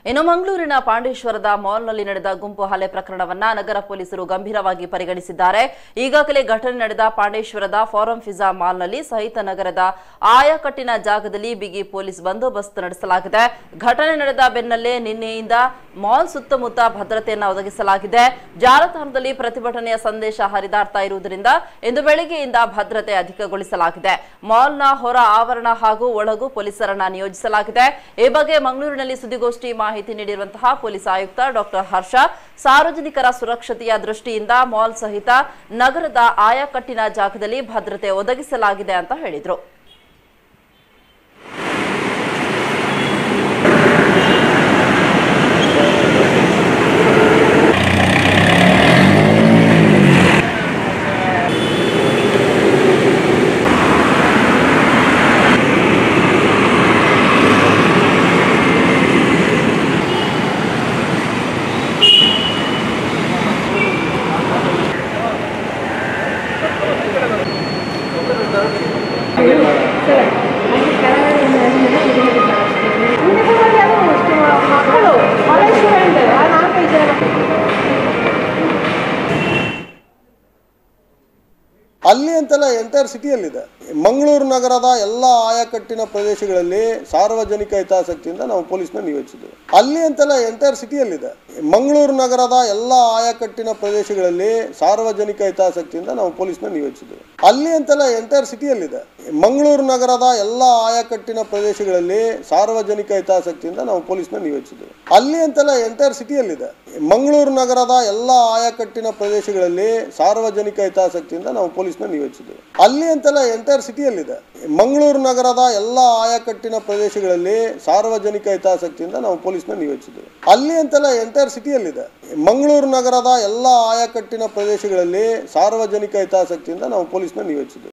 ಇನ್ನು ಮಂಗಳೂರಿನ ಪಾಂಡೇಶ್ವರದ ಮಾಲ್ನಲ್ಲಿ ನಡೆದ ಗುಂಪು ಹಲ್ಲೆ ಪ್ರಕರಣವನ್ನ ನಗರ ಪೊಲೀಸರು ಗಂಭೀರವಾಗಿ ಪರಿಗಣಿಸಿದ್ದಾರೆ ಈಗಾಗಲೇ ಘಟನೆ ನಡೆದ ಪಾಂಡೇಶ್ವರದ ಫಾರಂ ಫಿಜಾ ಮಾಲ್ನಲ್ಲಿ ಸಹಿತ ನಗರದ ಆಯಕಟ್ಟಿನ ಜಾಗದಲ್ಲಿ ಬಿಗಿ ಪೊಲೀಸ್ ಬಂದೋಬಸ್ತ್ ನಡೆಸಲಾಗಿದೆ ಘಟನೆ ನಡೆದ ಬೆನ್ನಲ್ಲೇ ನಿನ್ನೆಯಿಂದ ಮಾಲ್ ಸುತ್ತಮುತ್ತ ಭದ್ರತೆಯನ್ನು ಒದಗಿಸಲಾಗಿದೆ ಜಾಲತಾಣದಲ್ಲಿ ಪ್ರತಿಭಟನೆಯ ಸಂದೇಶ ಹರಿದಾಡ್ತಾ ಇರುವುದರಿಂದ ಇಂದು ಬೆಳಗ್ಗೆಯಿಂದ ಭದ್ರತೆ ಅಧಿಕಗೊಳಿಸಲಾಗಿದೆ ಮಾಲ್ನ ಹೊರ ಆವರಣ ಹಾಗೂ ಒಳಗೂ ಪೊಲೀಸರನ್ನ ನಿಯೋಜಿಸಲಾಗಿದೆ ಈ ಬಗ್ಗೆ ಮಂಗಳೂರಿನಲ್ಲಿ ಸುದ್ದಿಗೋಷ್ಠಿ ಮಾಹಿತಿ ನೀಡಿರುವಂತಹ ಪೊಲೀಸ್ ಆಯುಕ್ತ ಡಾಕ್ಟರ್ ಹರ್ಷ ಸಾರ್ವಜನಿಕರ ಸುರಕ್ಷತೆಯ ದೃಷ್ಟಿಯಿಂದ ಮಾಲ್ ಸಹಿತ ನಗರದ ಆಯಾಕಟ್ಟಿನ ಜಾಗದಲ್ಲಿ ಭದ್ರತೆ ಒದಗಿಸಲಾಗಿದೆ ಅಂತ ಹೇಳಿದ್ರು ಮಕ್ಕಳು ಕಾಲೇಜ್ ಸ್ಟೂಡೆಂಟ್ ನಾಲ್ಕೈದು ಜನ ಅಲ್ಲಿ ಅಂತಲ್ಲ ಎಂಟೈರ್ ಸಿಟಿಯಲ್ಲಿದೆ ಮಂಗಳೂರು ನಗರದ ಎಲ್ಲ ಆಯಕಟ್ಟಿನ ಪ್ರದೇಶಗಳಲ್ಲಿ ಸಾರ್ವಜನಿಕ ಹಿತಾಸಕ್ತಿಯಿಂದ ನಾವು ಪೊಲೀಸ್ನ ನಿಯೋಜಿಸಿದ್ದೇವೆ ಅಲ್ಲಿ ಅಂತಲ್ಲ ಎಂಟೈರ್ ಸಿಟಿಯಲ್ಲಿದೆ ಮಂಗಳೂರು ನಗರದ ಎಲ್ಲ ಆಯಕಟ್ಟಿನ ಪ್ರದೇಶಗಳಲ್ಲಿ ಸಾರ್ವಜನಿಕ ಹಿತಾಸಕ್ತಿಯಿಂದ ನಾವು ಪೊಲೀಸ್ನ ನಿಯೋಜಿಸಿದ್ದೇವೆ ಅಲ್ಲಿ ಅಂತಲ್ಲ ಎಂಟೈರ್ ಸಿಟಿಯಲ್ಲಿದೆ ಮಂಗಳೂರು ನಗರದ ಎಲ್ಲ ಆಯಕಟ್ಟಿನ ಪ್ರದೇಶಗಳಲ್ಲಿ ಸಾರ್ವಜನಿಕ ಹಿತಾಸಕ್ತಿಯಿಂದ ನಾವು ಪೊಲೀಸ್ನ ನಿಯೋಜಿಸಿದ್ದೇವೆ ಅಲ್ಲಿ ಅಂತಲ್ಲ ಎಂಟೈರ್ ಸಿಟಿಯಲ್ಲಿದೆ ಮಂಗಳೂರು ನಗರದ ಎಲ್ಲ ಆಯಕಟ್ಟಿನ ಪ್ರದೇಶಗಳಲ್ಲಿ ಸಾರ್ವಜನಿಕ ಹಿತಾಸಕ್ತಿಯಿಂದ ನಾವು ಪೊಲೀಸ್ನ ನಿಯೋಜಿಸಿದ್ದೇವೆ ಅಲ್ಲಿ ಅಂತಲ್ಲ ಎಂಟೈರ್ ಸಿಟಿಯಲ್ಲಿದೆ ಮಂಗಳೂರು ನಗರದ ಎಲ್ಲ ಆಯಕಟ್ಟಿನ ಪ್ರದೇಶಗಳಲ್ಲಿ ಸಾರ್ವಜನಿಕ ಹಿತಾಸಕ್ತಿಯಿಂದ ನಾವು ಪೊಲೀಸ್ನ ನಿಯೋಜಿಸಿದ್ದೇವೆ ಅಲ್ಲಿ ಅಂತಲ್ಲ ಎಂಟೈರ್ ಸಿಟಿಯಲ್ಲಿದೆ ಮಂಗಳೂರು ನಗರದ ಎಲ್ಲ ಆಯಕಟ್ಟಿನ ಪ್ರದೇಶಗಳಲ್ಲಿ ಸಾರ್ವಜನಿಕ ಹಿತಾಸಕ್ತಿಯಿಂದ ನಾವು ಪೊಲೀಸ್ನ ನಿಯೋಜಿಸಿದ್ದೇವೆ